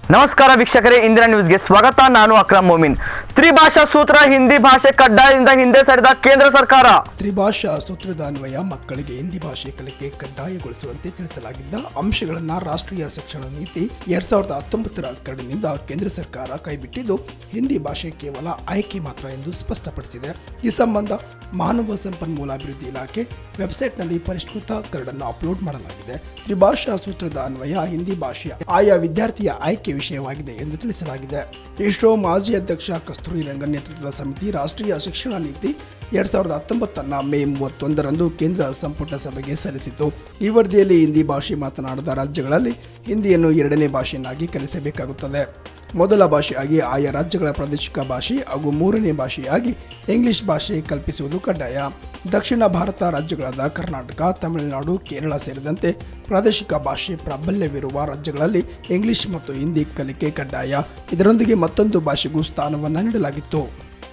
ನಮಸ್ಕಾರ ವೀಕ್ಷಕರೇ ಇಂದಿನ ನ್ಯೂಸ್ಗೆ ಸ್ವಾಗತ ನಾನು ಅಕ್ರಮ್ ಮೊಮಿನ್ ತ್ರಿಭಾಷಾ ಸೂತ್ರ ಹಿಂದಿ ಭಾಷೆ ಕಡ್ಡಾಯದಿಂದ ಹಿಂದೆ ಸರಿದ ಕೇಂದ್ರ ಸರ್ಕಾರ ತ್ರಿಭಾಷಾ ಸೂತ್ರದ ಅನ್ವಯ ಮಕ್ಕಳಿಗೆ ಹಿಂದಿ ಭಾಷೆ ಕಲಿಕೆ ಕಡ್ಡಾಯಗೊಳಿಸುವಂತೆ ತಿಳಿಸಲಾಗಿದ್ದ ಅಂಶಗಳನ್ನು ರಾಷ್ಟ್ರೀಯ ಶಿಕ್ಷಣ ನೀತಿ ಎರಡ್ ಸಾವಿರದ ಹತ್ತೊಂಬತ್ತರ ಕರಡಿನಿಂದ ಕೇಂದ್ರ ಸರ್ಕಾರ ಕೈಬಿಟ್ಟಿದ್ದು ಹಿಂದಿ ಭಾಷೆ ಕೇವಲ ಆಯ್ಕೆ ಮಾತ್ರ ಎಂದು ಸ್ಪಷ್ಟಪಡಿಸಿದೆ ಈ ಸಂಬಂಧ ಮಾನವ ಸಂಪನ್ಮೂಲ ಅಭಿವೃದ್ಧಿ ಇಲಾಖೆ ವೆಬ್ಸೈಟ್ನಲ್ಲಿ ಪರಿಷ್ಕೃತ ಕರಡನ್ನು ಅಪ್ಲೋಡ್ ಮಾಡಲಾಗಿದೆ ತ್ರಿಭಾಷಾ ಸೂತ್ರದ ಅನ್ವಯ ಹಿಂದಿ ಭಾಷೆಯ ಆಯಾ ವಿದ್ಯಾರ್ಥಿಯ ಆಯ್ಕೆ ವಿಷಯವಾಗಿದೆ ಎಂದು ತಿಳಿಸಲಾಗಿದೆ ಇಸ್ರೋ ಮಾಜಿ ಅಧ್ಯಕ್ಷ ಕಸ್ತೂರಿ ರಂಗನ್ ನೇತೃತ್ವದ ಸಮಿತಿ ರಾಷ್ಟ್ರೀಯ ಶಿಕ್ಷಣ ನೀತಿ ಎರಡ್ ಸಾವಿರದ ಹತ್ತೊಂಬತ್ತನ್ನ ಮೇ ಮೂವತ್ತೊಂದರಂದು ಕೇಂದ್ರ ಸಂಪುಟ ಸಭೆಗೆ ಸಲ್ಲಿಸಿತು ಈ ವರದಿಯಲ್ಲಿ ಹಿಂದಿ ಭಾಷೆ ಮಾತನಾಡದ ರಾಜ್ಯಗಳಲ್ಲಿ ಹಿಂದಿಯನ್ನು ಎರಡನೇ ಭಾಷೆಯನ್ನಾಗಿ ಕಲಿಸಬೇಕಾಗುತ್ತದೆ ಮೊದಲ ಭಾಷೆಯಾಗಿ ಆಯಾ ರಾಜ್ಯಗಳ ಪ್ರಾದೇಶಿಕ ಭಾಷೆ ಹಾಗೂ ಮೂರನೇ ಭಾಷೆಯಾಗಿ ಇಂಗ್ಲಿಷ್ ಭಾಷೆ ಕಲ್ಪಿಸುವುದು ಕಡ್ಡಾಯ ದಕ್ಷಿಣ ಭಾರತ ರಾಜ್ಯಗಳಾದ ಕರ್ನಾಟಕ ತಮಿಳುನಾಡು ಕೇರಳ ಸೇರಿದಂತೆ ಪ್ರಾದೇಶಿಕ ಭಾಷೆ ಪ್ರಾಬಲ್ಯವಿರುವ ರಾಜ್ಯಗಳಲ್ಲಿ ಇಂಗ್ಲಿಷ್ ಮತ್ತು ಹಿಂದಿ ಕಲಿಕೆ ಕಡ್ಡಾಯ ಇದರೊಂದಿಗೆ ಮತ್ತೊಂದು ಭಾಷೆಗೂ ಸ್ಥಾನವನ್ನು ನೀಡಲಾಗಿತ್ತು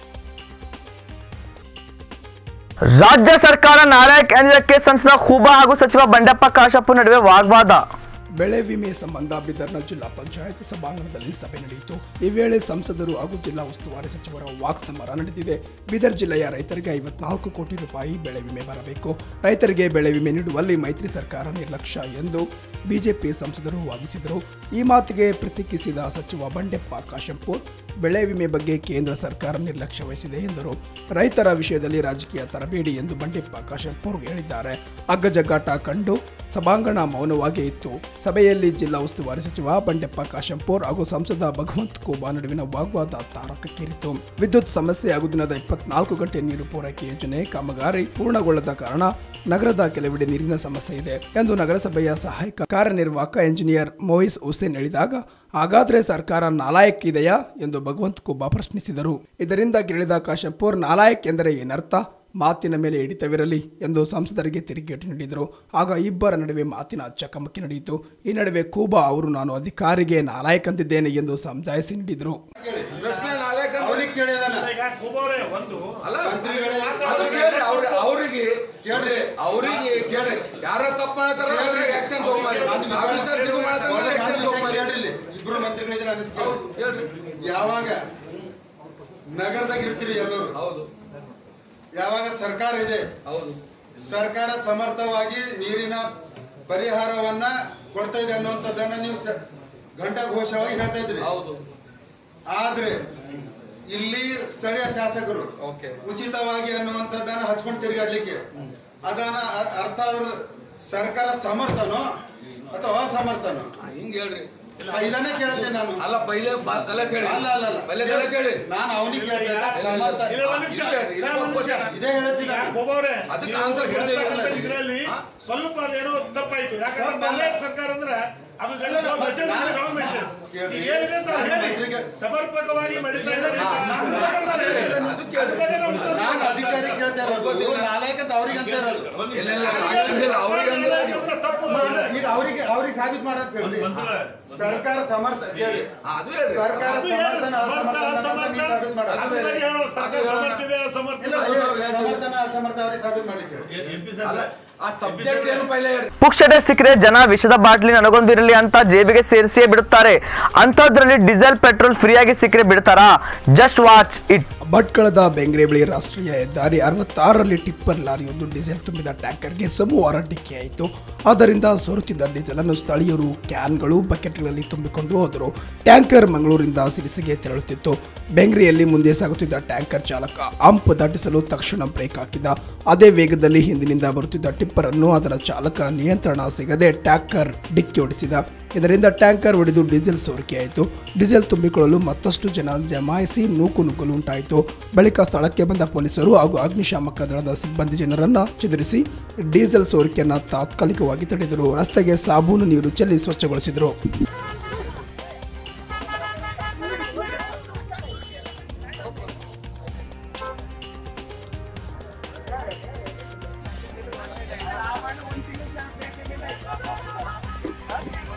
ರಾಜ್ಯ ಸರ್ಕಾರ ನಾಳೆ ಕೇಂದ್ರಕ್ಕೆ ಸಂಸದ ಖೂಬಾ ಹಾಗೂ ಸಚಿವ ಬಂಡೆಪ್ಪ ಕಾಶಪ್ಪು ನಡುವೆ ವಾಗ್ವಾದ ಬೆಳೆ ವಿಮೆ ಸಂಬಂಧ ಬೀದರ್ನ ಜಿಲ್ಲಾ ಪಂಚಾಯತ್ ಸಭಾಂಗಣದಲ್ಲಿ ಸಭೆ ನಡೆಯಿತು ಈ ವೇಳೆ ಸಂಸದರು ಹಾಗೂ ಜಿಲ್ಲಾ ಉಸ್ತುವಾರಿ ಸಚಿವರ ವಾಕ್ ಸಮರ ನಡೆದಿದೆ ಬೀದರ್ ಜಿಲ್ಲೆಯ ರೈತರಿಗೆ ಐವತ್ನಾಲ್ಕು ಕೋಟಿ ರೂಪಾಯಿ ಬೆಳೆ ವಿಮೆ ಬರಬೇಕು ರೈತರಿಗೆ ಬೆಳೆ ವಿಮೆ ನೀಡುವಲ್ಲಿ ಮೈತ್ರಿ ಸರ್ಕಾರ ನಿರ್ಲಕ್ಷ್ಯ ಎಂದು ಬಿಜೆಪಿ ಸಂಸದರು ವಾದಿಸಿದರು ಈ ಮಾತಿಗೆ ಪ್ರತಿಕ್ರಿಯಿಸಿದ ಸಚಿವ ಬಂಡೆಪ್ಪ ಕಾಶಂಪುರ್ ಬೆಳೆ ವಿಮೆ ಬಗ್ಗೆ ಕೇಂದ್ರ ಸರ್ಕಾರ ನಿರ್ಲಕ್ಷ್ಯ ವಹಿಸಿದೆ ಎಂದರು ರೈತರ ವಿಷಯದಲ್ಲಿ ರಾಜಕೀಯ ತರಬೇಡಿ ಎಂದು ಬಂಡೆಪ್ಪ ಕಾಶಂಪುರ್ ಹೇಳಿದ್ದಾರೆ ಅಗ್ಗಜಗ್ಗಾಟ ಕಂಡು ಸಭಾಂಗಣ ಮೌನವಾಗಿ ಇತ್ತು ಸಭೆಯಲ್ಲಿ ಜಿಲ್ಲಾ ಉಸ್ತುವಾರಿ ಸಚಿವ ಬಂಡೆಪ್ಪ ಕಾಶಂಪುರ್ ಹಾಗೂ ಸಂಸದ ಭಗವಂತ್ ಕೋಬಾ ನಡುವಿನ ವಾಗ್ವಾದ ತಾರಕಕ್ಕೇರಿತು ವಿದ್ಯುತ್ ಸಮಸ್ಯೆ ಹಾಗೂ ದಿನದ ಇಪ್ಪತ್ನಾಲ್ಕು ಗಂಟೆ ನೀರು ಪೂರೈಕೆ ಯೋಜನೆ ಕಾಮಗಾರಿ ಪೂರ್ಣಗೊಳ್ಳದ ಕಾರಣ ನಗರದ ಕೆಲವೆಡೆ ನೀರಿನ ಸಮಸ್ಯೆ ಇದೆ ಎಂದು ನಗರಸಭೆಯ ಸಹಾಯಕ ಕಾರ್ಯನಿರ್ವಾಹಕ ಎಂಜಿನಿಯರ್ ಮೊಯಿಸ್ ಹುಸೇನ್ ಹೇಳಿದಾಗ ಹಾಗಾದ್ರೆ ಸರ್ಕಾರ ನಾಲಾಯಕ್ ಇದೆಯಾ ಎಂದು ಭಗವಂತ್ ಕೋಬಾ ಪ್ರಶ್ನಿಸಿದರು ಇದರಿಂದ ಕೇಳಿದ ಕಾಶಂಪುರ್ ನಾಲಾಯಕ್ ಎಂದರೆ ಏನರ್ಥ ಮಾತಿನ ಮೇಲೆ ಹಿಡಿತವಿರಲಿ ಎಂದು ಸಂಸದರಿಗೆ ತಿರುಗೇಟು ನೀಡಿದರು ಆಗ ಇಬ್ಬರ ನಡುವೆ ಮಾತಿನ ಚಕಮಕಿ ನಡೆಯಿತು ಈ ನಡುವೆ ಕೂಬಾ ಅವರು ನಾನು ಅಧಿಕಾರಿಗೆ ನಾಲಾಯಕ್ ಅಂತಿದ್ದೇನೆ ಎಂದು ಸಮಜಾಯಿಸಿ ನೀಡಿದರು ಪ್ರಶ್ನೆ ನಾಲ್ಕು ಅಂತ- ಅವ್ರಿಗೆ ಕೇಳಿದಾನ ಈಗ ಖುಬೋರೆ ಒಂದು ಅಲ್ಲ ಮಂತ್ರಿಗಳೇ ಅದು ಕೇಳ್ರಿ ಅವ್ರ- ಅವ್ರಿಗೆ ಕೇಳ್ರಿ. ಅವ್ರಿಗೆ ಕೇಳ್ರಿ ಯಾರ ತಪ್ಪು ಮಾಡ್ತಾರ ಅವ್ರಿಗೆ ಆಕ್ಷನ್ ತಗೊಂಬಾರಿ ಆಫೀಸರ್ ಇದು ಮಾಡ್ತಾರೆ ಆಕ್ಷನ್ ತಗೊಂಬಾರಿ ಕೇಳಿಲ್ಲ ಇಬ್ರು ಮಂತ್ರಿಗಳಿದ್ರೆ ಅನಿಸ್ಕೊ ಹೌದು ಕೇಳ್ರಿ ಯಾವಾಗ ನಗರದಾಗ ಇರ್ತೀರಿ ಎಲ್ಲರೂ ಹೌದು ಯಾವಾಗ ಸರ್ಕಾರ ಇದೆ ಹೌದು ಸರ್ಕಾರ ಸಮರ್ಥವಾಗಿ ನೀರಿನ ಪರಿಹಾರವನ್ನ ಕೊಡ್ತಾ ಇದೆ ಅನ್ನುವಂಥದ್ದನ್ನ ನೀವು ಸ- ಘಂಟಾಘೋಷವಾಗಿ ಹೇಳ್ತಾ ಇದ್ರಿ ಹೌದು ಆದ್ರೆ ಇಲ್ಲಿ ಸ್ಥಳೀಯ ಶಾಸಕರು ಓಕೆ ಉಚಿತವಾಗಿ ಅನ್ನುವಂಥದ್ದನ್ನ ಹಚ್ಕೊಂಡು ತಿರುಗಾಡ್ಲಿಕ್ಕೆ ಅದನ್ನ ಅ- ಅರ್ಥ ಆದ್ರ ಸರ್ಕಾರ ಸಮರ್ಥನೋ ಅಥವಾ ಅಸಮರ್ಥನೋ ಹಿಂಗ್ ಹೇಳ್ರಿ ಆ, ಇದನ್ನೇ ಕೇಳ್ತೇನೆ ನಾನು ಅಲ್ಲ ಪೈಲೆ ಬಾ- ಗಲತ್ ಹೇಳಿ ಅಲ್ಲ ಅಲ್ಲ ಅಲ್ಲ ಪೈಲೆ ಗಲತ್ ಹೇಳಿ ನಾನು ಅವನಿಗೆ ಕೇಳ್ತೇನೆ ಸಮರ್ಥ ಇದು ಒಂದ್ ನಿಮಿಷ ಇಲ್ಲ, ಇದು ಸರ್, ಒಂದ್ ನಿಮಿಷ. ಇದೇ ಹೇಳ್ತಿಲ್ಲ ಈಗ ಖುಬೋರೆ ಅದಕ್ಕೆ ನೀವು answer ಹೇಳ್ತಾ ಇಲ್ಲ. ಹೇಳ್ತಕ್ಕಂಥ ಇದ್ರಲ್ಲಿ ಹಾ? ಸ್ವಲ್ಪ ಅದೇನೋ ತಪ್ಪಾಯ್ತು ಯಾಕಂದ್ರೆ ತಪ್ಪಲ್ಲ. ಮಲ್ಲೇಶ್ ಸರ್ಕಾರ ಅಂದ್ರೆ ಅದು ಅಲ್ಲ, ಅಲ್ಲ, ಮೆಸೇಜ್ ನಾನು- ರಾಂಗ್ ಮೆಸೇಜ್ ಕೇಳ್ರಿ. ಈಗ ಏನಿದೆ ಅಂತ ಅವ್ರು ಹೇಳಿ ಮಂತ್ರಿಗೆ- ಸಮರ್ಪಕವಾಗಿ ಮಾಡಿದ್ದಾರೆ ಕೇಳ್ರಿ. ನಾನು- ಅದು ಕೇಳ್ರಿ ನಾನು ಅಧಿಕಾರಿ ಕೇಳ್ತಾ ಇರೋದು ನಾಲ್ಕು ಅಂತ ಅವ್ರಿಗೆ ಅಂತ ಇರೋದು ಇಲ್ಲ ಇಲ್ಲ ಇಲ್ಲ, ಅವ್ರಿಗೆ ಅಂದ್ರೆ ತಪ್ಪು ನಾನು ಈಗ ಅವರಿಗೆ ಅವ್ರಿಗೆ ಸಾಬೀತು ಮಾಡಕ್ ಹೇಳ್ರಿ ಸರ್ಕಾರ ಸಮರ್ಥ ಕೇಳಿ ಹಾ, ಅದು ಹೇಳ್ರಿ ಸರ್ಕಾರ ಅದು ಹೇಳಿ, ಸಮರ್ಥನ ಸಮರ್ಥ, ಅಸಮರ್ಥನ ಅಂತ ನೀವು ಸಾಬೀತು ಮಾಡ ಅದ್ರ ಬಗ್ಗೆ ಹೇಳೋಣ, ಸರ್ಕಾರ ಸಮರ್ಥ ಇದೆ ಅಸಮರ್ಥ ಇಲ್ಲ ಇದೆ. ಹೇಳಿ, ಸಮರ್ಥನ ಅಸಮರ್ಥ ಅವ್ರಿಗೆ ಸಾಬೀತು ಮಾಡ್ಲಿಕ್ಕೆ ಹೇಳಿ ಅಲ್ಲ ಆ ಸಬ್ಜೆಕ್ಟ್ ಏನು ಪೈಲೆ ಹೇಳ್ರಿ ಪುಕ್ಷಟೆ ಸಿಕ್ಕರೆ ಜನ ವಿಷದ ಬಾಟ್ಲಿ ನನಗೊಂದಿರಲಿ ಅಂತ ಜೇಬಿಗೆ ಸೇರಿಸಿಯೇ ಬಿಡುತ್ತಾರೆ ಅಂಥದ್ರಲ್ಲಿ ಡೀಸೆಲ್ ಪೆಟ್ರೋಲ್ ಫ್ರೀಯಾಗಿ ಸಿಕ್ಕರೆ ಬಿಡ್ತಾರಾ ಜಸ್ಟ್ ವಾಚ್ ಇಟ್ ಭಟ್ಕಳದ ಬೆಂಗ್ರೆ ಬಳಿ ರಾಷ್ಟ್ರೀಯ ಹೆದ್ದಾರಿ ಅರವತ್ತಾರರಲ್ಲಿ ಟಿಪ್ಪರ್ ಲಾರಿಯೊಂದು ಡೀಸೆಲ್ ತುಂಬಿದ ಟ್ಯಾಂಕರ್ಗೆ ಸೋಮವಾರ ಡಿಕ್ಕಿಯಾಯಿತು ಆದ್ದರಿಂದ ಸೋರುತ್ತಿದ್ದ ಡೀಸೆಲ್ ಅನ್ನು ಸ್ಥಳೀಯರು ಕ್ಯಾನ್ಗಳು ಬಕೆಟ್ಗಳಲ್ಲಿ ತುಂಬಿಕೊಂಡು ಹೋದರು ಟ್ಯಾಂಕರ್ ಮಂಗಳೂರಿಂದ ಸಿರಿಸಿಗೆ ತೆರಳುತ್ತಿತ್ತು ಬೆಂಗ್ರೆಯಲ್ಲಿ ಮುಂದೆ ಸಾಗುತ್ತಿದ್ದ ಟ್ಯಾಂಕರ್ ಚಾಲಕ ಹಂಪ್ ದಾಟಿಸಲು ತಕ್ಷಣ ಬ್ರೇಕ್ ಹಾಕಿದ ಅದೇ ವೇಗದಲ್ಲಿ ಹಿಂದಿನಿಂದ ಬರುತ್ತಿದ್ದ ಟಿಪ್ಪರ್ ಅನ್ನು ಅದರ ಚಾಲಕ ನಿಯಂತ್ರಣ ಸಿಗದೆ ಟ್ಯಾಂಕರ್ ಡಿಕ್ಕಿ ಹೊಡೆಸಿದ ಇದರಿಂದ ಟ್ಯಾಂಕರ್ ಒಡೆದು ಡೀಸೆಲ್ ಸೋರಿಕೆಯಾಯಿತು ಡೀಸೆಲ್ ತುಂಬಿಕೊಳ್ಳಲು ಮತ್ತಷ್ಟು ಜನ ಜಮಾಯಿಸಿ ನೂಕು ನುಗ್ಗಲು ಉಂಟಾಯಿತು ಬಳಿಕ ಸ್ಥಳಕ್ಕೆ ಬಂದ ಪೊಲೀಸರು ಹಾಗೂ ಅಗ್ನಿಶಾಮಕ ದಳದ ಸಿಬ್ಬಂದಿ ಜನರನ್ನ ಚದುರಿಸಿ ಡೀಸೆಲ್ ಸೋರಿಕೆಯನ್ನ ತಾತ್ಕಾಲಿಕವಾಗಿ ತಡೆದರು ರಸ್ತೆಗೆ ಸಾಬೂನು ನೀರು ಚೆಲ್ಲಿ ಸ್ವಚ್ಛಗೊಳಿಸಿದರು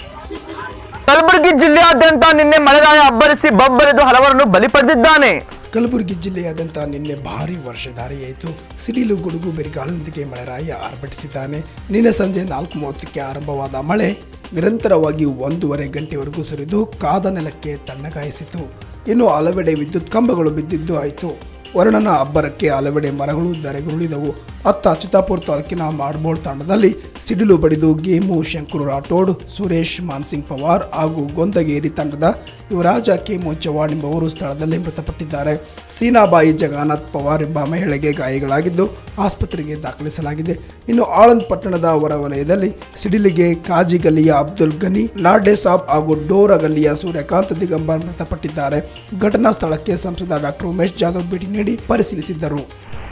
ಕಲಬುರಗಿ ಜಿಲ್ಲೆಯಾದ್ಯಂತ ನಿನ್ನೆ ಮಳೆಗಾಯ ಅಬ್ಬರಿಸಿ ಬಬ್ಬರಿದು ಹಲವರನ್ನು ಬಲಿ ಪಡೆದಿದ್ದಾನೆ ಕಲಬುರಗಿ ಜಿಲ್ಲೆಯಾದ್ಯಂತ ನಿನ್ನೆ ಭಾರಿ ವರ್ಷಧಾರೆಯಾಯಿತು ಸಿಡಿಲು ಗುಡುಗು ಬೆರಿಗಾಳಿನೊಂದಿಗೆ ಮಳೆರಾಯ ಆರ್ಭಟಿಸಿದ್ದಾನೆ ನಿನ್ನೆ ಸಂಜೆ ನಾಲ್ಕು ಮೂವತ್ತಕ್ಕೆ ಆರಂಭವಾದ ಮಳೆ ನಿರಂತರವಾಗಿ ಒಂದೂವರೆ ಗಂಟೆವರೆಗೂ ಸುರಿದು ಕಾದ ನೆಲಕ್ಕೆ ತಣ್ಣಗಾಯಿಸಿತು ಇನ್ನು ಹಲವೆಡೆ ವಿದ್ಯುತ್ ಕಂಬಗಳು ಬಿದ್ದಿದ್ದು ಆಯಿತು ವರುಣನ ಅಬ್ಬರಕ್ಕೆ ಹಲವೆಡೆ ಮರಗಳು ಧರೆಗುರುಳಿದವು ಅತ್ತ ಚಿತ್ತಾಪುರ ತಾಲೂಕಿನ ಮಾಡ್ಬೋಳ್ ತಾಂಡದಲ್ಲಿ ಸಿಡಿಲು ಬಡಿದು ಗೇಮು ಶಂಕರು ರಾಠೋಡ್ ಸುರೇಶ್ ಮಾನ್ಸಿಂಗ್ ಪವಾರ್ ಹಾಗೂ ಗೊಂದಗೇರಿ ತಂಡದ ಯುವರಾಜ ಕೇಮು ಚವಾಣ್ ಎಂಬುವರು ಸ್ಥಳದಲ್ಲೇ ಮೃತಪಟ್ಟಿದ್ದಾರೆ ಸೀನಾಬಾಯಿ ಜಗನ್ನಾಥ್ ಪವಾರ್ ಎಂಬ ಮಹಿಳೆಗೆ ಗಾಯಗಳಾಗಿದ್ದು ಆಸ್ಪತ್ರೆಗೆ ದಾಖಲಿಸಲಾಗಿದೆ ಇನ್ನು ಆಳಂದ್ ಪಟ್ಟಣದ ಹೊರವಲಯದಲ್ಲಿ ಸಿಡಿಲಿಗೆ ಕಾಜಿ ಗಲ್ಲಿಯ ಅಬ್ದುಲ್ ಗನಿ ಲಾಡ್ಡೆ ಸಾಬ್ ಹಾಗೂ ಡೋರ ಗಲ್ಲಿಯ ಸೂರ್ಯಕಾಂತ್ ದಿಗಂಬರ್ ಮೃತಪಟ್ಟಿದ್ದಾರೆ ಘಟನಾ ಸ್ಥಳಕ್ಕೆ ಸಂಸದ ಡಾಕ್ಟರ್ ಉಮೇಶ್ ಜಾಧವ್ ಭೇಟಿ ನೀಡಿ ಪರಿಶೀಲಿಸಿದ್ದರು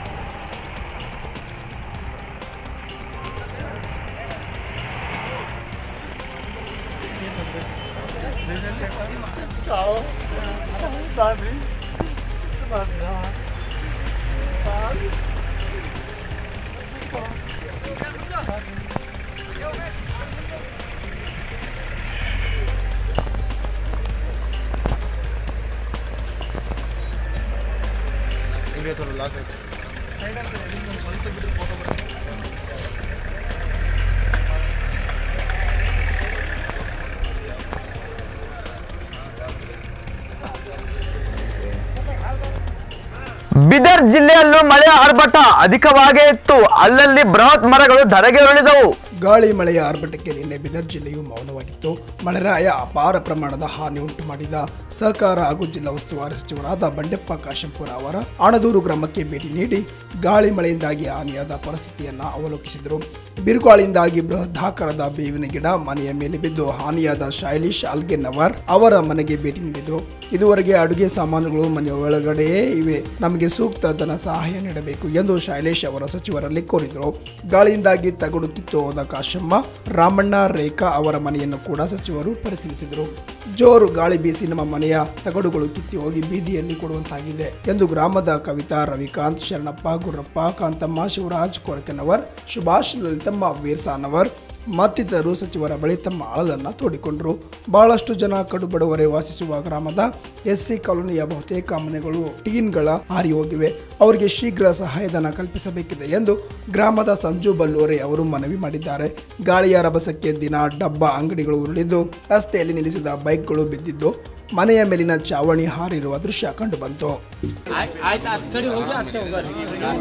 ಬಿದರ್ ಜಿಲ್ಲೆಯಲ್ಲೂ ಮಳೆಯ ಆರ್ಭಟ ಅಧಿಕವಾಗೇ ಇತ್ತು ಅಲ್ಲಲ್ಲಿ ಬೃಹತ್ ಮರಗಳು ಧರೆಗೆ ಉರುಳಿದವು ಗಾಳಿ ಮಳೆಯ ಆರ್ಭಟಕ್ಕೆ ನಿನ್ನೆ ಬಿದರ್ ಜಿಲ್ಲೆಯು ಮೌನವಾಗಿತ್ತು ಮಳೆರಾಯ ಅಪಾರ ಪ್ರಮಾಣದ ಹಾನಿ ಉಂಟು ಮಾಡಿದ ಸಹಕಾರ ಹಾಗೂ ಜಿಲ್ಲಾ ಉಸ್ತುವಾರಿ ಸಚಿವರಾದ ಬಂಡೆಪ್ಪ ಕಾಶಂಪುರ ಅವರ ಆಣದೂರು ಗ್ರಾಮಕ್ಕೆ ಭೇಟಿ ನೀಡಿ ಗಾಳಿ ಮಳೆಯಿಂದಾಗಿ ಹಾನಿಯಾದ ಪರಿಸ್ಥಿತಿಯನ್ನ ಅವಲೋಕಿಸಿದರು ಬಿರುಗಾಳಿಯಿಂದಾಗಿ ಬೃಹದಾಕಾರದ ಬೇವಿನ ಗಿಡ ಮನೆಯ ಮೇಲೆ ಬಿದ್ದು ಹಾನಿಯಾದ ಶೈಲಿಶ್ ಅಲ್ಗೆನ್ನವರ್ ಅವರ ಮನೆಗೆ ಭೇಟಿ ನೀಡಿದರು ಇದುವರೆಗೆ ಅಡುಗೆ ಸಾಮಾನುಗಳು ಮನೆಯ ಒಳಗಡೆಯೇ ಇವೆ ನಮಗೆ ಸೂಕ್ತ ಧನ ಸಹಾಯ ನೀಡಬೇಕು ಎಂದು ಶೈಲೇಶ್ ಅವರ ಸಚಿವರಲ್ಲಿ ಕೋರಿದರು ಗಾಳಿಯಿಂದಾಗಿ ತಗಡು ಕಿತ್ತು ಹೋದ ಕಾಶಮ್ಮ ರಾಮಣ್ಣ ರೇಖಾ ಅವರ ಮನೆಯನ್ನು ಕೂಡ ಸಚಿವರು ಪರಿಶೀಲಿಸಿದರು ಜೋರು ಗಾಳಿ ಬೀಸಿ ನಮ್ಮ ಮನೆಯ ತಗಡುಗಳು ಕಿತ್ತಿ ಹೋಗಿ ಬೀದಿಯಲ್ಲಿ ಕೊಡುವಂತಾಗಿದೆ ಎಂದು ಗ್ರಾಮದ ಕವಿತಾ ರವಿಕಾಂತ್ ಶರಣಪ್ಪ ಗುರ್ರಪ್ಪ ಕಾಂತಮ್ಮ ಶಿವರಾಜ್ ಕೊರಕನವರ್ ಸುಭಾಷ್ ಲಲಿತಮ್ಮ ವೀರ್ಸಾನವರ್ ಮತ್ತಿತರರು ಸಚಿವರ ಬಳಿ ತಮ್ಮ ಅಳಲನ್ನ ತೋಡಿಕೊಂಡರು ಬಹಳಷ್ಟು ಜನ ಕಡುಬಡವರೇ ವಾಸಿಸುವ ಗ್ರಾಮದ ಎಸ್ಸಿ ಕಾಲೋನಿಯ ಬಹುತೇಕ ಮನೆಗಳು ಟೀನ್ಗಳ ಹಾರಿ ಹೋಗಿವೆ ಅವರಿಗೆ ಶೀಘ್ರ ಸಹಾಯಧನ ಕಲ್ಪಿಸಬೇಕಿದೆ ಎಂದು ಗ್ರಾಮದ ಸಂಜು ಬಲ್ಲೋರೆ ಅವರು ಮನವಿ ಮಾಡಿದ್ದಾರೆ ಗಾಳಿಯ ರಭಸಕ್ಕೆ ದಿನ ಡಬ್ಬ ಅಂಗಡಿಗಳು ಉರುಳಿದ್ದು ರಸ್ತೆಯಲ್ಲಿ ನಿಲ್ಲಿಸಿದ ಬೈಕ್ಗಳು ಬಿದ್ದಿದ್ದು ಮನೆಯ ಮೇಲಿನ ಚಾವಣಿ ಹಾರಿರುವ ದೃಶ್ಯ ಕಂಡುಬಂತು ಆಯ್ತು ಆ ಕಡೆ ಹೋಗಿ ಅತ್ತೆ ಹೋಗೋರಿ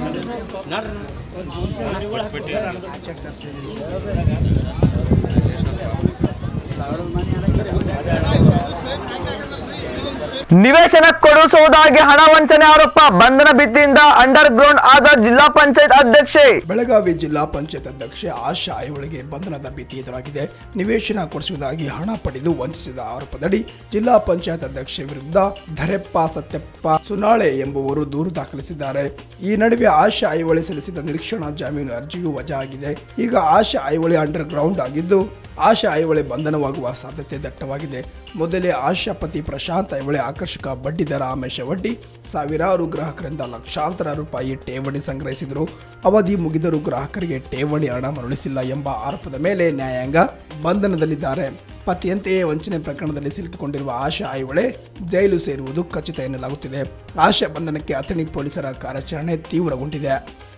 ನಿವೇಶನ ಕೊಡಿಸುವುದಾಗಿ ಹಣ ವಂಚನೆ ಆರೋಪ ಬಂಧನ ಭೀತಿಯಿಂದ ಅಂಡರ್ ಗ್ರೌಂಡ್ ಆದ ಜಿಲ್ಲಾ ಪಂಚಾಯತ್ ಅಧ್ಯಕ್ಷೆ ಬೆಳಗಾವಿ ಜಿಲ್ಲಾ ಪಂಚಾಯತ್ ಅಧ್ಯಕ್ಷೆ ಆಶಾ ಐಹೊಳೆಗೆ ಬಂಧನದ ಭೀತಿ ಎದುರಾಗಿದೆ ನಿವೇಶನ ಕೊಡಿಸುವುದಾಗಿ ಹಣ ಪಡೆದು ವಂಚಿಸಿದ ಆರೋಪದಡಿ ಜಿಲ್ಲಾ ಪಂಚಾಯತ್ ಅಧ್ಯಕ್ಷೆ ವಿರುದ್ಧ ಧರೆಪ್ಪ ಸತ್ಯಪ್ಪ ಸುನಾಳೆ ಎಂಬುವರು ದೂರು ದಾಖಲಿಸಿದ್ದಾರೆ ಈ ನಡುವೆ ಆಶಾ ಐಹೊಳೆ ಸಲ್ಲಿಸಿದ ನಿರೀಕ್ಷಣಾ ಜಾಮೀನು ಅರ್ಜಿಯು ವಜಾ ಆಗಿದೆ ಈಗ ಆಶಾ ಐಹೊಳೆ ಅಂಡರ್ ಗ್ರೌಂಡ್ ಆಗಿದ್ದು ಆಶಾ ಐಹೊಳೆ ಬಂಧನವಾಗುವ ಸಾಧ್ಯತೆ ದಟ್ಟವಾಗಿದೆ ಮೊದಲೇ ಆಶಾ ಪತಿ ಪ್ರಶಾಂತ್ ಐಹೊಳೆ ಆಕರ್ಷಕ ಬಡ್ಡಿ ದರ ಆಮೇಶ ವಡ್ಡಿ ಸಾವಿರಾರು ಗ್ರಾಹಕರಿಂದ ಲಕ್ಷಾಂತರ ರೂಪಾಯಿ ಠೇವಣಿ ಸಂಗ್ರಹಿಸಿದರು ಅವಧಿ ಮುಗಿದರೂ ಗ್ರಾಹಕರಿಗೆ ಠೇವಣಿ ಹಣ ಮರಳಿಸಿಲ್ಲ ಎಂಬ ಆರೋಪದ ಮೇಲೆ ನ್ಯಾಯಾಂಗ ಬಂಧನದಲ್ಲಿದ್ದಾರೆ ಪತಿಯಂತೆಯೇ ವಂಚನೆ ಪ್ರಕರಣದಲ್ಲಿ ಸಿಲುಕಿಕೊಂಡಿರುವ ಆಶಾ ಐಹೊಳೆ ಜೈಲು ಸೇರುವುದು ಖಚಿತ ಎನ್ನಲಾಗುತ್ತಿದೆ ಆಶಾ ಬಂಧನಕ್ಕೆ ಅಥಣಿ ಪೊಲೀಸರ ಕಾರ್ಯಾಚರಣೆ ತೀವ್ರಗೊಂಡಿದೆ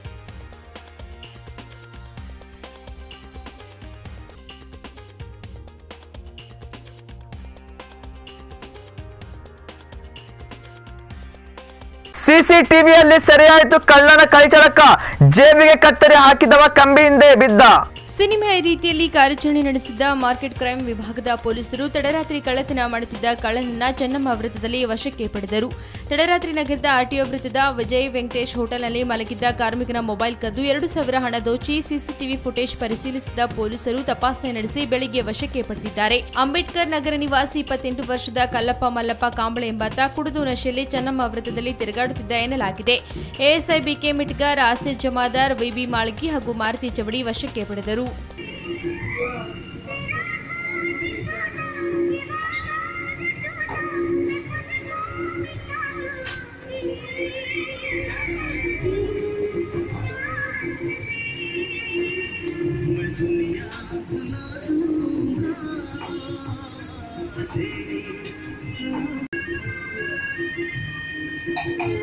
ಸಿಸಿಟಿವಿಯಲ್ಲಿ ಸೆರೆಯಾಯಿತು ಕಳ್ಳನ ಕೈಚಳಕ ಜೇಬಿಗೆ ಕತ್ತರಿ ಹಾಕಿದವ ಕಂಬಿ ಹಿಂದೆ ಬಿದ್ದ ಸಿನಿಮಾ ರೀತಿಯಲ್ಲಿ ಕಾರ್ಯಾಚರಣೆ ನಡೆಸಿದ್ದ ಮಾರ್ಕೆಟ್ ಕ್ರೈಮ್ ವಿಭಾಗದ ಪೊಲೀಸರು ತಡರಾತ್ರಿ ಕಳ್ಳತನ ಮಾಡುತ್ತಿದ್ದ ಕಳ್ಳನನ್ನ ಚೆನ್ನಮ್ಮ ವೃತ್ತದಲ್ಲಿ ವಶಕ್ಕೆ ಪಡೆದರು ತಡರಾತ್ರಿ ನಗರದ ಆರ್ಟಿಒ ವೃತ್ತದ ವಿಜಯ್ ವೆಂಕಟೇಶ್ ಹೋಟೆಲ್ನಲ್ಲಿ ಮಲಗಿದ್ದ ಕಾರ್ಮಿಕನ ಮೊಬೈಲ್ ಕದ್ದು ಎರಡು ಸಾವಿರ ಹಣ ದೋಚಿ ಸಿಸಿಟಿವಿ ಫುಟೇಜ್ ಪರಿಶೀಲಿಸಿದ ಪೊಲೀಸರು ತಪಾಸಣೆ ನಡೆಸಿ ಬೆಳಿಗ್ಗೆ ವಶಕ್ಕೆ ಪಡೆದಿದ್ದಾರೆ ಅಂಬೇಡ್ಕರ್ ನಗರ ನಿವಾಸಿ ಇಪ್ಪತ್ತೆಂಟು ವರ್ಷದ ಕಲ್ಲಪ್ಪ ಮಲ್ಲಪ್ಪ ಕಾಂಬಳೆ ಎಂಬಾತ ಕುಡಿದು ನಶೆಯಲ್ಲಿ ಚೆನ್ನಮ್ಮ ವೃತ್ತದಲ್ಲಿ ತಿರುಗಾಡುತ್ತಿದ್ದ ಎನ್ನಲಾಗಿದೆ ASI BK Mitgar Asir Jamadar VB Malgi ಹಾಗೂ ಮಾರುತಿ ಚವಡಿ ವಶಕ್ಕೆ ಪಡೆದರು Thank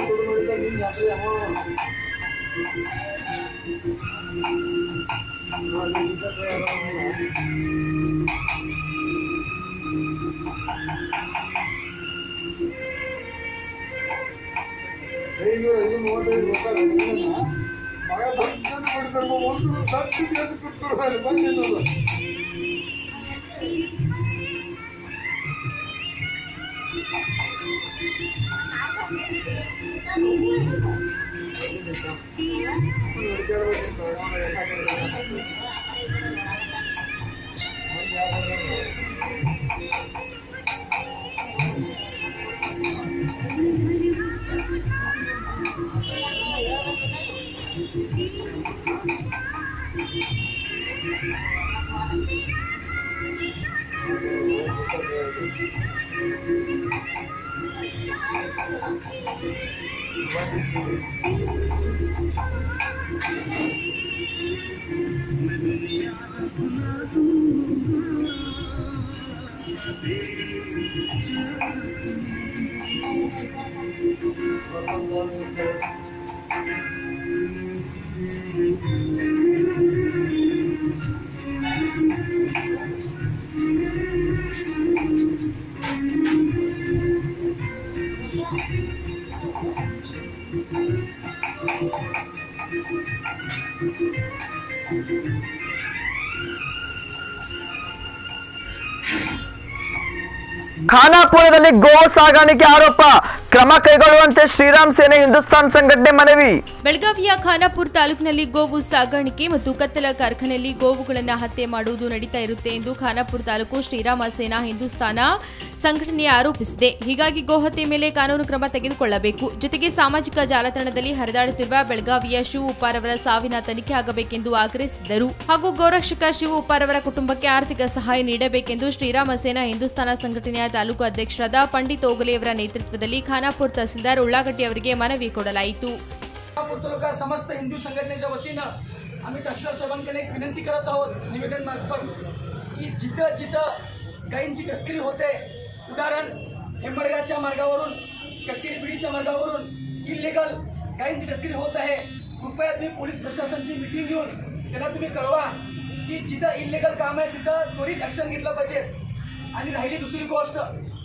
ಖಾನಾಪುರದಲ್ಲಿ ಗೋ ಸಾಗಾಣಿಕೆ ಆರೋಪ ಕ್ರಮ ಕೈಗೊಳ್ಳುವಂತೆ ಶ್ರೀರಾಮ್ ಸೇನೆ ಹಿಂದೂಸ್ತಾನ್ ಸಂಘಟನೆ ಮನವಿ ಬೆಳಗಾವಿಯ ಖಾನಾಪುರ ತಾಲೂಕಿನಲ್ಲಿ ಗೋವು ಸಾಗಾಣಿಕೆ ಮತ್ತು ಕತ್ತಲ ಕಾರ್ಖಾನೆಯಲ್ಲಿ ಗೋವುಗಳನ್ನು ಹತ್ಯೆ ಮಾಡುವುದು ನಡೀತಾ ಇರುತ್ತೆ ಎಂದು ಖಾನಾಪುರ ತಾಲೂಕು ಶ್ರೀರಾಮ ಸೇನಾ ಹಿಂದೂಸ್ತಾನ ಸಂಘಟನೆ ಆರೋಪಿಸಿದೆ ಹೀಗಾಗಿ ಗೋಹತ್ಯೆ ಮೇಲೆ ಕಾನೂನು ಕ್ರಮ ತೆಗೆದುಕೊಳ್ಳಬೇಕು ಜೊತೆಗೆ ಸಾಮಾಜಿಕ ಜಾಲತಾಣದಲ್ಲಿ ಹರಿದಾಡುತ್ತಿರುವ ಬೆಳಗಾವಿಯ ಶಿವ ಉಪ್ಪಾರವರ ಸಾವಿನ ತನಿಖೆ ಆಗಬೇಕೆಂದು ಆಗ್ರಹಿಸಿದರು ಹಾಗೂ ಗೋರಕ್ಷಕ ಶಿವ ಉಪ್ಪಾರವರ ಕುಟುಂಬಕ್ಕೆ ಆರ್ಥಿಕ ಸಹಾಯ ನೀಡಬೇಕೆಂದು ಶ್ರೀರಾಮ ಸೇನಾ ಹಿಂದೂಸ್ತಾನ ಸಂಘಟನೆಯ ತಾಲೂಕು ಅಧ್ಯಕ್ಷರಾದ ಪಂಡಿತ್ ಓಗಲೆಯವರ ನೇತೃತ್ವದಲ್ಲಿ ಖಾನಾಪುರ ತಹಸೀಲ್ದಾರ್ ಉಳ್ಳಾಗಡ್ಡಿ ಅವರಿಗೆ मನವಿ ಕೊಡಲಾಯಿತು कोल्हापूर तालुका समस्त हिंदू संघटनेच्या वतीनं आम्ही तहसीलदार साहेबांकडे एक विनंती करत आहोत निवेदन मार्फत की जिथं जिथं गायींची तस्करी होते उदाहरण हेंबडगाच्या मार्गावरून कट्टिरीपिढीच्या मार्गावरून इलिगल गायींची तस्करी होत आहे कृपया तुम्ही पोलीस प्रशासनाची मिटिंग घेऊन त्याला तुम्ही कळवा की जिथं इलिगल काम आहे तिथं त्वरित ॲक्शन घेतलं पाहिजे आणि राहिली दुसरी गोष्ट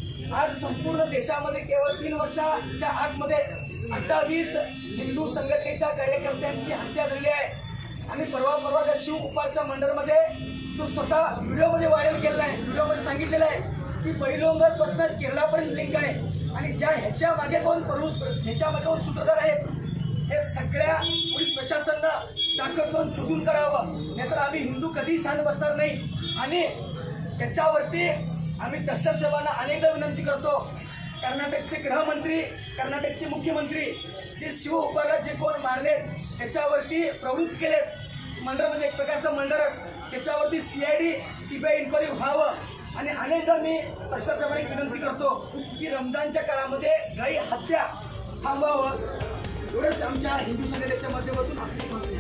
आज संपूर्ण देशामध्ये केवळ तीन वर्षाच्या आतमध्ये अठ्ठावीस हिंदू संघटनेच्या कार्यकर्त्यांची हत्या झाली आहे आणि परवा परवा त्या शिव उपारच्या मंडळमध्ये तो स्वतः व्हिडिओमध्ये व्हायरल केलेला आहे व्हिडिओमध्ये सांगितलेलं आहे की पैलवंगरपासून केरळापर्यंत लिंक आहे आणि ज्या ह्याच्या मागे कोण प्रवृ ह्याच्या मागे कोण सूत्रधार आहेत हे सगळ्या पोलीस प्रशासनानं ताकद लावून शोधून काढावं नाहीतर आम्ही हिंदू कधी शांत बसणार नाही आणि त्याच्यावरती आम्ही तस्कर साहेबांना अनेकदा विनंती करतो कर्नाटकचे गृहमंत्री कर्नाटकचे मुख्यमंत्री जे शिव उपाला जे कोण मारले त्याच्यावरती प्रवृत्त केलेत मंडळ म्हणजे एक प्रकारचं मंडळच त्याच्यावरती C I D C B I inquiry व्हावं आणि अनेकदा मी तस्कर साहेबांना एक विनंती करतो की रमजानच्या काळामध्ये गाई हत्या थांबवावं एवढंच आमच्या हिंदू संघटनेच्या माध्यमातून आपली मागणी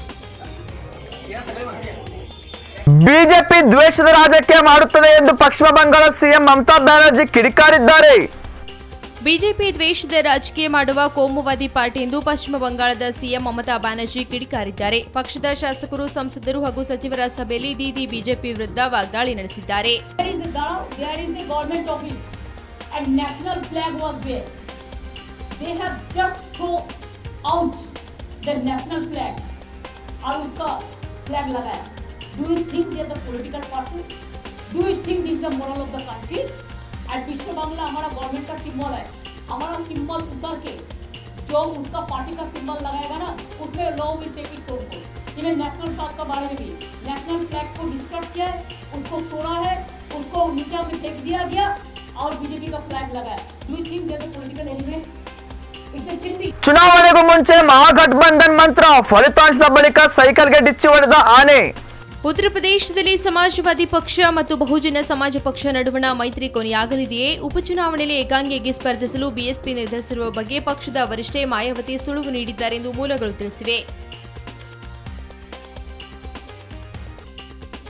आहे. या सगळ्या मागण्या आहेत. ಬಿಜೆಪಿ ದ್ವೇಷದ ರಾಜಕೀಯ ಮಾಡುತ್ತದೆ ಎಂದು ಪಶ್ಚಿಮ ಬಂಗಾಳ ಸಿಎಂ ಮಮತಾ ಬ್ಯಾನರ್ಜಿ ಕಿಡಿಕಾರಿದ್ದಾರೆ ಬಿಜೆಪಿ ದ್ವೇಷದ ರಾಜಕೀಯ ಮಾಡುವ ಕೋಮುವಾದಿ ಪಾರ್ಟಿ ಎಂದು ಪಶ್ಚಿಮ ಬಂಗಾಳದ ಸಿಎಂ ಮಮತಾ ಬ್ಯಾನರ್ಜಿ ಕಿಡಿಕಾರಿದ್ದಾರೆ ಪಕ್ಷದ ಶಾಸಕರು ಸಂಸದರು ಹಾಗೂ ಸಚಿವರ ಸಭೆಯಲ್ಲಿ ದೀದಿ ಬಿಜೆಪಿ ವಿರುದ್ಧ ವಾಗ್ದಾಳಿ ನಡೆಸಿದ್ದಾರೆ There is a gov- there is a government office and national flag was there. They have just thrown out the national flag और उसका flag लगाया. Do you think they are the political persons? Do you think this is the moral of the country? आज विश्व बांग्ला हमारा government का symbol है हमारा symbol उतर के जो उसका पार्टी का सिंबल लगाएगा ना उसमें law will take it over इन्हें नेशनल फ्लैग का बारे में भी नेशनल फ्लैग को डिस्टर्ब किया है उसको तोड़ा है उसको नीचे में फेंक दिया गया और बीजेपी का फ्लैग लगाया do you think there political element it's a city ಚುನಾವಣೆಗೂ ಮುಂಚೆ ಮಹಾಗಠಬಂಧನ್ ಮಂತ್ರ ಫಲಿತಾಂಶದ ಬಳಿಕ ಸೈಕಲ್ಗೆ ಡಿಚ್ಚಿ ಹೊಡೆದ ಆನೆ ಉತ್ತರ ಪ್ರದೇಶದಲ್ಲಿ ಸಮಾಜವಾದಿ ಪಕ್ಷ ಮತ್ತು ಬಹುಜನ ಸಮಾಜ ಪಕ್ಷ ನಡುವಣ ಮೈತ್ರಿ ಕೊನೆಯಾಗಲಿದೆಯೇ ಉಪಚುನಾವಣೆಯಲ್ಲಿ ಏಕಾಂಗಿಯಾಗಿ ಸ್ಪರ್ಧಿಸಲು ಬಿಎಸ್ಪಿ ನಿರ್ಧರಿಸಿರುವ ಬಗ್ಗೆ ಪಕ್ಷದ ವರಿಷ್ಠೆ ಮಾಯಾವತಿ ಸುಳುವು ನೀಡಿದ್ದಾರೆ ಎಂದು ಮೂಲಗಳು ತಿಳಿಸಿವೆ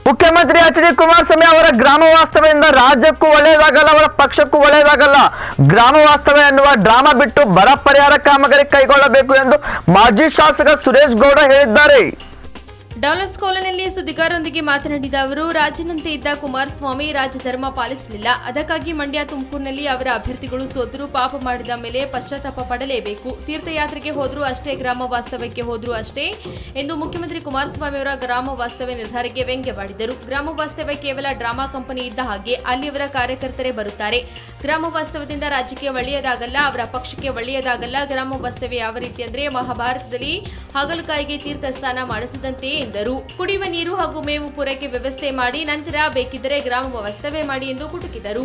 ಮುಖ್ಯಮಂತ್ರಿ ಎಚ್ ಡಿ ಕುಮಾರಸ್ವಾಮಿ ಅವರ ಗ್ರಾಮ ವಾಸ್ತವ್ಯದಿಂದ ರಾಜ್ಯಕ್ಕೂ ಒಳ್ಳೆಯದಾಗಲ್ಲ ಅವರ ಪಕ್ಷಕ್ಕೂ ಒಳ್ಳೆಯದಾಗಲ್ಲ ಗ್ರಾಮ ವಾಸ್ತವ್ಯ ಎನ್ನುವ ಡ್ರಾಮಾ ಬಿಟ್ಟು ಬರ ಪರಿಹಾರ ಕಾಮಗಾರಿ ಕೈಗೊಳ್ಳಬೇಕು ಎಂದು ಮಾಜಿ ಶಾಸಕ ಸುರೇಶ್ ಗೌಡ ಹೇಳಿದ್ದಾರೆ ಡಾಲರ್ಸ್ ಕಾಲೋನಿಯಲ್ಲಿ ಸುದ್ದಿಗಾರರೊಂದಿಗೆ ಮಾತನಾಡಿದ ಅವರು ರಾಜ್ಯನಂತೆ ಇದ್ದ ಕುಮಾರಸ್ವಾಮಿ ರಾಜಧರ್ಮ ಪಾಲಿಸಲಿಲ್ಲ ಅದಕ್ಕಾಗಿ ಮಂಡ್ಯ ತುಮಕೂರಿನಲ್ಲಿ ಅವರ ಅಭ್ಯರ್ಥಿಗಳು ಸೋತರು ಪಾಪ ಮಾಡಿದ ಮೇಲೆ ಪಶ್ಚಾತ್ತಾಪ ಪಡಲೇಬೇಕು ತೀರ್ಥಯಾತ್ರೆಗೆ ಹೋದ್ರು ಅಷ್ಟೇ ಗ್ರಾಮ ವಾಸ್ತವ್ಯಕ್ಕೆ ಹೋದ್ರು ಅಷ್ಟೇ ಎಂದು ಮುಖ್ಯಮಂತ್ರಿ ಕುಮಾರಸ್ವಾಮಿ ಅವರ ಗ್ರಾಮ ವಾಸ್ತವ್ಯ ನಿರ್ಧಾರಕ್ಕೆ ವ್ಯಂಗ್ಯವಾಡಿದರು ಗ್ರಾಮ ವಾಸ್ತವ್ಯ ಕೇವಲ ಡ್ರಾಮಾ ಕಂಪನಿ ಇದ್ದ ಹಾಗೆ ಅಲ್ಲಿಯವರ ಕಾರ್ಯಕರ್ತರೇ ಬರುತ್ತಾರೆ ಗ್ರಾಮ ವಾಸ್ತವ್ಯದಿಂದ ರಾಜ್ಯಕ್ಕೆ ಒಳ್ಳೆಯದಾಗಲ್ಲ ಅವರ ಪಕ್ಷಕ್ಕೆ ಒಳ್ಳೆಯದಾಗಲ್ಲ ಗ್ರಾಮ ವಾಸ್ತವ್ಯ ಯಾವ ರೀತಿ ಅಂದ್ರೆ ಮಹಾಭಾರತದಲ್ಲಿ ಹಾಗಲಕಾಯಿಗೆ ತೀರ್ಥ ಸ್ನಾನ ಮಾಡಿಸಿದಂತೆ ಎಂದರು ಕುಡಿಯುವ ನೀರು ಹಾಗೂ ಮೇವು ಪೂರೈಕೆ ವ್ಯವಸ್ಥೆ ಮಾಡಿ ನಂತರ ಬೇಕಿದ್ದರೆ ಗ್ರಾಮ ವಾಸ್ತವ್ಯ ಮಾಡಿ ಎಂದು ಕುಟುಕಿದರು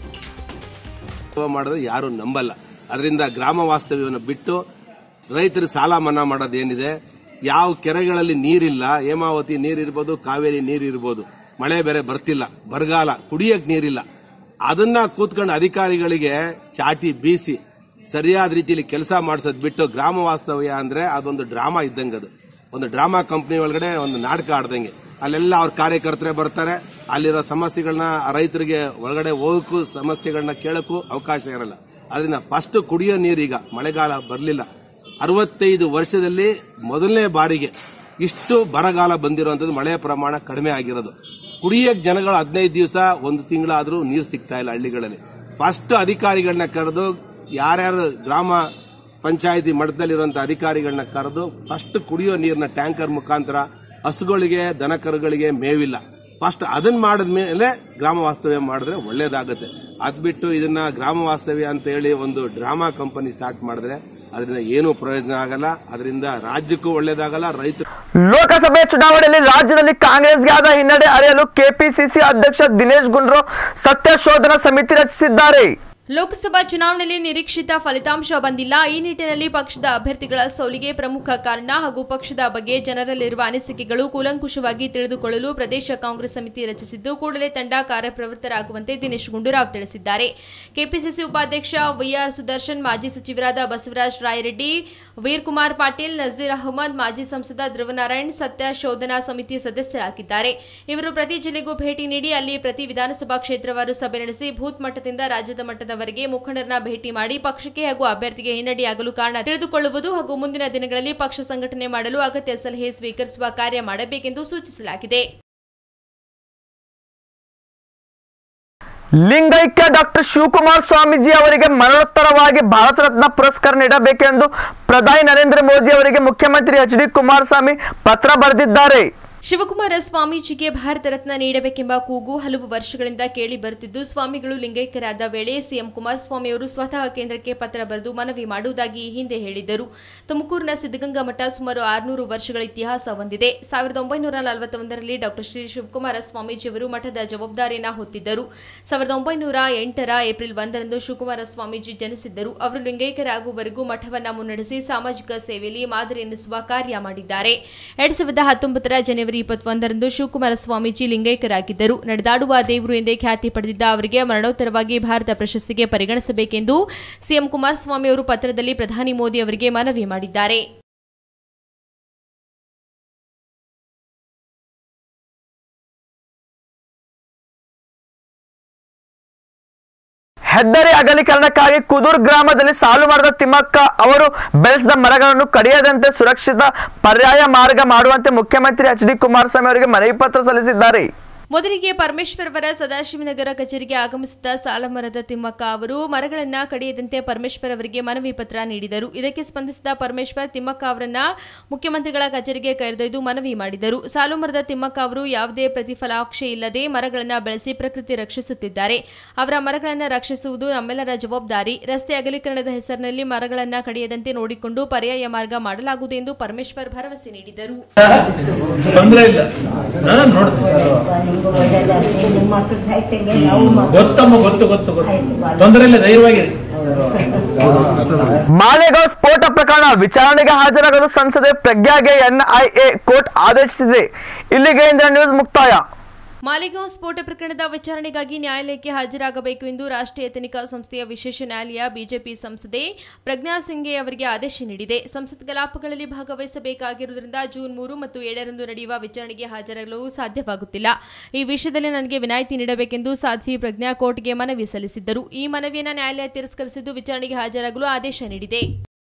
ಮಾಡಿದ್ರೆ ಯಾರು ನಂಬಲ್ಲ ಅದರಿಂದ ಗ್ರಾಮ ವಾಸ್ತವ್ಯವನ್ನು ಬಿಟ್ಟು ರೈತರು ಸಾಲ ಮನ್ನಾ ಮಾಡೋದೇನಿದೆ ಯಾವ ಕೆರೆಗಳಲ್ಲಿ ನೀರಿಲ್ಲ ಹೇಮಾವತಿ ನೀರಿರ್ಬೋದು ಕಾವೇರಿ ನೀರಿರ್ಬೋದು ಮಳೆ ಬೇರೆ ಬರ್ತಿಲ್ಲ ಬರಗಾಲ ಕುಡಿಯಕ್ ನೀರಿಲ್ಲ ಅದನ್ನ ಕೂತ್ಕೊಂಡು ಅಧಿಕಾರಿಗಳಿಗೆ ಚಾಟಿ ಬೀಸಿ ಸರಿಯಾದ ರೀತಿಯಲ್ಲಿ ಕೆಲಸ ಮಾಡಿಸೋದ್ ಬಿಟ್ಟು ಗ್ರಾಮ ವಾಸ್ತವ್ಯ ಅಂದ್ರೆ ಅದೊಂದು ಡ್ರಾಮಾ ಇದ್ದಂಗೆ ಅದು ಒಂದು ಡ್ರಾಮಾ ಕಂಪನಿ ಒಳಗಡೆ ಒಂದು ನಾಟಕ ಆಡ್ದಂಗೆ ಅಲ್ಲೆಲ್ಲ ಅವ್ರ ಕಾರ್ಯಕರ್ತರೇ ಬರ್ತಾರೆ ಅಲ್ಲಿರೋ ಸಮಸ್ಯೆಗಳನ್ನ ರೈತರಿಗೆ ಒಳಗಡೆ ಹೋಗಕ್ಕೂ ಸಮಸ್ಯೆಗಳನ್ನ ಕೇಳಕ್ಕೂ ಅವಕಾಶ ಇರಲ್ಲ ಅದರಿಂದ ಫಸ್ಟ್ ಕುಡಿಯೋ ನೀರೀಗ ಮಳೆಗಾಲ ಬರಲಿಲ್ಲ ಅರವತ್ತೈದು ವರ್ಷದಲ್ಲಿ ಮೊದಲನೇ ಬಾರಿಗೆ ಇಷ್ಟು ಬರಗಾಲ ಬಂದಿರುವಂತದ್ದು ಮಳೆ ಪ್ರಮಾಣ ಕಡಿಮೆ ಆಗಿರೋದು ಕುಡಿಯಕ್ ಜನಗಳು ಹದಿನೈದು ದಿವಸ ಒಂದು ತಿಂಗಳಾದ್ರೂ ನೀರು ಸಿಗ್ತಾ ಇಲ್ಲ ಹಳ್ಳಿಗಳಲ್ಲಿ ಫಸ್ಟ್ ಅಧಿಕಾರಿಗಳನ್ನ ಕರೆದು ಯಾರ್ಯಾರು ಗ್ರಾಮ ಪಂಚಾಯತಿ ಮಟ್ಟದಲ್ಲಿರುವಂತಹ ಅಧಿಕಾರಿಗಳನ್ನ ಕರೆದು ಫಸ್ಟ್ ಕುಡಿಯೋ ನೀರಿನ ಟ್ಯಾಂಕರ್ ಮುಖಾಂತರ ಹಸುಗಳಿಗೆ ದನಕರುಗಳಿಗೆ ಮೇವಿಲ್ಲ ಫಸ್ಟ್ ಅದನ್ನ ಮಾಡಿದ್ಮೇಲೆ ಗ್ರಾಮ ವಾಸ್ತವ್ಯ ಮಾಡಿದ್ರೆ ಒಳ್ಳೇದಾಗುತ್ತೆ ಅದ್ ಬಿಟ್ಟು ಇದನ್ನ ಗ್ರಾಮ ವಾಸ್ತವ್ಯ ಅಂತ ಹೇಳಿ ಒಂದು ಡ್ರಾಮಾ ಕಂಪನಿ ಸ್ಟಾರ್ಟ್ ಮಾಡಿದ್ರೆ ಅದರಿಂದ ಏನೂ ಪ್ರಯೋಜನ ಆಗಲ್ಲ ಅದರಿಂದ ರಾಜ್ಯಕ್ಕೂ ಒಳ್ಳೇದಾಗಲ್ಲ ರೈತರು ಲೋಕಸಭೆ ಚುನಾವಣೆಯಲ್ಲಿ ರಾಜ್ಯದಲ್ಲಿ ಕಾಂಗ್ರೆಸ್ಗೆ ಆದ ಹಿನ್ನಡೆ ಅರಿಯಲು ಕೆಪಿಸಿಸಿ ಅಧ್ಯಕ್ಷ ದಿನೇಶ್ ಗುಂಡ್ರು ಸತ್ಯ ಶೋಧನಾ ಸಮಿತಿ ರಚಿಸಿದ್ದಾರೆ ಲೋಕಸಭಾ ಚುನಾವಣೆಯಲ್ಲಿ ನಿರೀಕ್ಷಿತ ಫಲಿತಾಂಶ ಬಂದಿಲ್ಲ ಈ ನಿಟ್ಟಿನಲ್ಲಿ ಪಕ್ಷದ ಅಭ್ಯರ್ಥಿಗಳ ಸೋಲಿಗೆ ಪ್ರಮುಖ ಕಾರಣ ಹಾಗೂ ಪಕ್ಷದ ಬಗ್ಗೆ ಜನರಲ್ಲಿರುವ ಅನಿಸಿಕೆಗಳು ಕೂಲಂಕುಷವಾಗಿ ತಿಳಿದುಕೊಳ್ಳಲು ಪ್ರದೇಶ ಕಾಂಗ್ರೆಸ್ ಸಮಿತಿ ರಚಿಸಿದ್ದು ಕೂಡಲೇ ತಂಡ ಕಾರ್ಯಪ್ರವೃತ್ತರಾಗುವಂತೆ ದಿನೇಶ್ ಗುಂಡೂರಾವ್ ತಿಳಿಸಿದ್ದಾರೆ ಕೆಪಿಸಿಸಿ ಉಪಾಧ್ಯಕ್ಷ ವಿಆರ್ ಸುದರ್ಶನ್ ಮಾಜಿ ಸಚಿವರಾದ ಬಸವರಾಜ ರಾಯರೆಡ್ಡಿ ವೀರ್ ಕುಮಾರ್ ಪಾಟೀಲ್ ನಜೀರ್ ಅಹಮದ್ ಮಾಜಿ ಸಂಸದ ಧ್ರುವನಾರಾಯಣ್ ಸತ್ಯ ಶೋಧನಾ ಸಮಿತಿ ಸದಸ್ಯರಾಗಿದ್ದಾರೆ ಇವರು ಪ್ರತಿ ಜಿಲ್ಲೆಗೂ ಭೇಟಿ ನೀಡಿ ಅಲ್ಲಿ ಪ್ರತಿ ವಿಧಾನಸಭಾ ಕ್ಷೇತ್ರವಾರು ಸಭೆ ನಡೆಸಿ ಬೂತ್ ಮಟ್ಟದಿಂದ ರಾಜ್ಯದ ಮಟ್ಟದವರೆಗೆ ಮುಖಂಡರನ್ನ ಭೇಟಿ ಮಾಡಿ ಪಕ್ಷಕ್ಕೆ ಹಾಗೂ ಅಭ್ಯರ್ಥಿಗೆ ಹಿನ್ನಡೆಯಾಗಲು ಕಾರಣ ತಿಳಿದುಕೊಳ್ಳುವುದು ಹಾಗೂ ಮುಂದಿನ ದಿನಗಳಲ್ಲಿ ಪಕ್ಷ ಸಂಘಟನೆ ಮಾಡಲು ಅಗತ್ಯ ಸಲಹೆ ಸ್ವೀಕರಿಸುವ ಕಾರ್ಯ ಮಾಡಬೇಕೆಂದು ಸೂಚಿಸಲಾಗಿದೆ ಲಿಂಗೈಕ್ಯ ಡಾಕ್ಟರ್ ಶಿವಕುಮಾರ್ ಸ್ವಾಮೀಜಿ ಅವರಿಗೆ ಮರಣೋತ್ತರವಾಗಿ ಭಾರತ ರತ್ನ ಪುರಸ್ಕಾರ ನೀಡಬೇಕೆಂದು ಪ್ರಧಾನಿ ನರೇಂದ್ರ ಮೋದಿ ಅವರಿಗೆ ಮುಖ್ಯಮಂತ್ರಿ ಎಚ್ ಡಿ ಕುಮಾರಸ್ವಾಮಿ ಪತ್ರ ಬರೆದಿದ್ದಾರೆ ಶಿವಕುಮಾರ ಸ್ವಾಮೀಜಿಗೆ ಭಾರತ ರತ್ನ ನೀಡಬೇಕೆಂಬ ಕೂಗು ಹಲವು ವರ್ಷಗಳಿಂದ ಕೇಳಿ ಬರುತ್ತಿದ್ದು ಸ್ವಾಮಿಗಳು ಲಿಂಗೈಕ್ಯರಾದ ವೇಳೆ ಸಿಎಂ ಕುಮಾರಸ್ವಾಮಿ ಅವರು ಸ್ವತಃ ಕೇಂದ್ರಕ್ಕೆ ಪತ್ರ ಬರೆದು ಮನವಿ ಮಾಡುವುದಾಗಿ ಈ ಹಿಂದೆ ಹೇಳಿದ್ದರು ತುಮಕೂರಿನ ಸಿದ್ದಗಂಗಾ ಮಠ ಸುಮಾರು ಆರುನೂರು ವರ್ಷಗಳ ಇತಿಹಾಸ ಹೊಂದಿದೆ ಸಾವಿರದ ಒಂಬೈನೂರ ನಲವತ್ತೊಂದರಲ್ಲಿ ಡಾಕ್ಟರ್ ಶ್ರೀ ಶಿವಕುಮಾರ ಸ್ವಾಮೀಜಿಯವರು ಮಠದ ಜವಾಬ್ದಾರಿಯನ್ನು ಹೊತ್ತಿದ್ದರು ಸಾವಿರದ ಒಂಬೈನೂರ ಎಂಟರ ಏಪ್ರಿಲ್ ಒಂದರಂದು ಶಿವಕುಮಾರ ಸ್ವಾಮೀಜಿ ಜನಿಸಿದ್ದರು ಅವರು ಲಿಂಗೈಕ್ಯರಾಗುವವರೆಗೂ ಮಠವನ್ನ ಮುನ್ನಡೆಸಿ ಸಾಮಾಜಿಕ ಸೇವೆಯಲ್ಲಿ ಮಾದರಿ ಎನ್ನಿಸುವ ಕಾರ್ಯ ಮಾಡಿದ್ದಾರೆ ಎರಡ್ ಸಾವಿರದ ಹತ್ತೊಂಬತ್ತರ ಜನವರಿ ಇಪ್ಪತ್ತೊಂದರಂದು ಶಿವಕುಮಾರ ಸ್ವಾಮೀಜಿ ಲಿಂಗೈಕ್ಯರಾಗಿದ್ದರು ನಡೆದಾಡುವ ದೇವರು ಎಂದೇ ಖ್ಯಾತಿ ಪಡೆದಿದ್ದ ಅವರಿಗೆ ಮರಣೋತ್ತರವಾಗಿ ಭಾರತ ಪ್ರಶಸ್ತಿಗೆ ಪರಿಗಣಿಸಬೇಕೆಂದು ಸಿಎಂ ಕುಮಾರಸ್ವಾಮಿ ಅವರು ಪತ್ರದಲ್ಲಿ ಪ್ರಧಾನಿ ಮೋದಿ ಅವರಿಗೆ ಮನವಿ ಮಾಡಿದ್ದಾರೆ ಹೆದ್ದಾರಿ ಅಗಲೀಕರಣಕ್ಕಾಗಿ ಕುದೂರ್ ಗ್ರಾಮದಲ್ಲಿ ಸಾಲು ಮರದ ತಿಮ್ಮಕ್ಕ ಅವರು ಬೆಳೆಸಿದ ಮರಗಳನ್ನು ಕಡಿಯದಂತೆ ಸುರಕ್ಷಿತ ಪರ್ಯಾಯ ಮಾರ್ಗ ಮಾಡುವಂತೆ ಮುಖ್ಯಮಂತ್ರಿ ಎಚ್ ಡಿ ಕುಮಾರಸ್ವಾಮಿ ಅವರಿಗೆ ಮನವಿ ಪತ್ರ ಸಲ್ಲಿಸಿದ್ದಾರೆ ಮೊದಲಿಗೆ ಪರಮೇಶ್ವರವರ ಸದಾಶಿವನಗರ ಕಚೇರಿಗೆ ಆಗಮಿಸಿದ ಸಾಲಮರದ ತಿಮ್ಮಕ್ಕ ಅವರು ಮರಗಳನ್ನ ಕಡಿಯದಂತೆ ಪರಮೇಶ್ವರ್ ಅವರಿಗೆ ಮನವಿ ಪತ್ರ ನೀಡಿದರು ಇದಕ್ಕೆ ಸ್ಪಂದಿಸಿದ ಪರಮೇಶ್ವರ್ ತಿಮ್ಮಕ್ಕ ಅವರನ್ನ ಮುಖ್ಯಮಂತ್ರಿಗಳ ಕಚೇರಿಗೆ ಕರೆದೊಯ್ದು ಮನವಿ ಮಾಡಿದರು ಸಾಲುಮರದ ತಿಮ್ಮಕ್ಕ ಅವರು ಯಾವುದೇ ಪ್ರತಿಫಲಾಕ್ಷೆ ಇಲ್ಲದೆ ಮರಗಳನ್ನ ಬೆಳೆಸಿ ಪ್ರಕೃತಿ ರಕ್ಷಿಸುತ್ತಿದ್ದಾರೆ ಅವರ ಮರಗಳನ್ನ ರಕ್ಷಿಸುವುದು ನಮ್ಮೆಲ್ಲರ ಜವಾಬ್ದಾರಿ ರಸ್ತೆ ಅಗಲೀಕರಣದ ಹೆಸರಿನಲ್ಲಿ ಮರಗಳನ್ನ ಕಡಿಯದಂತೆ ನೋಡಿಕೊಂಡು ಪರ್ಯಾಯ ಮಾರ್ಗ ಮಾಡಲಾಗುವುದು ಎಂದು ಪರಮೇಶ್ವರ್ ಭರವಸೆ ನೀಡಿದರು ತೊಂದರೆ ಇಲ್ಲ ಹಾ, ನೋಡ್ತೀನಿ ಗೊತ್ತಮ್ಮ ಗೊತ್ತು ಗೊತ್ತು ಗೊತ್ತು ತೊಂದರೆ ಇಲ್ಲ ಧೈರ್ಯವಾಗಿರಿ ಮಾಲೆಗಾಂವ್ ಸ್ಫೋಟ ಪ್ರಕರಣ ವಿಚಾರಣೆಗೆ ಹಾಜರಾಗಲು ಸಂಸದೆ ಪ್ರಜ್ಞಾಗೆ ಎನ್ಐಎ ಕೋರ್ಟ್ ಆದೇಶಿಸಿದೆ ಇಲ್ಲಿಗೆ ಇಂದಿನ ನ್ಯೂಸ್ ಮುಕ್ತಾಯ ಮಾಲಿಗಾಂವ್ ಸ್ಫೋಟ ಪ್ರಕರಣದ ವಿಚಾರಣೆಗಾಗಿ ನ್ಯಾಯಾಲಯಕ್ಕೆ ಹಾಜರಾಗಬೇಕು ಎಂದು ರಾಷ್ಟ್ರೀಯ ತನಿಖಾ ಸಂಸ್ಥೆಯ ವಿಶೇಷ ನ್ಯಾಯಾಲಯ ಬಿಜೆಪಿ ಸಂಸದೆ ಪ್ರಜ್ಞಾ ಸಿಂಘೆ ಅವರಿಗೆ ಆದೇಶ ನೀಡಿದೆ ಸಂಸತ್ ಕಲಾಪಗಳಲ್ಲಿ ಭಾಗವಹಿಸಬೇಕಾಗಿರುವುದರಿಂದ ಜೂನ್ ಮೂರು ಮತ್ತು ಏಳರಂದು ನಡೆಯುವ ವಿಚಾರಣೆಗೆ ಹಾಜರಾಗಲು ಸಾಧ್ಯವಾಗುತ್ತಿಲ್ಲ ಈ ವಿಷಯದಲ್ಲಿ ನನಗೆ ವಿನಾಯಿತಿ ನೀಡಬೇಕೆಂದು ಸಾಧ್ವಿ ಪ್ರಜ್ಞಾ ಕೋರ್ಟ್ಗೆ ಮನವಿ ಸಲ್ಲಿಸಿದ್ದರು ಈ ಮನವಿಯನ್ನು ನ್ಯಾಯಾಲಯ ತಿರಸ್ಕರಿಸಿದ್ದು ವಿಚಾರಣೆಗೆ ಹಾಜರಾಗಲು ಆದೇಶ ನೀಡಿದೆ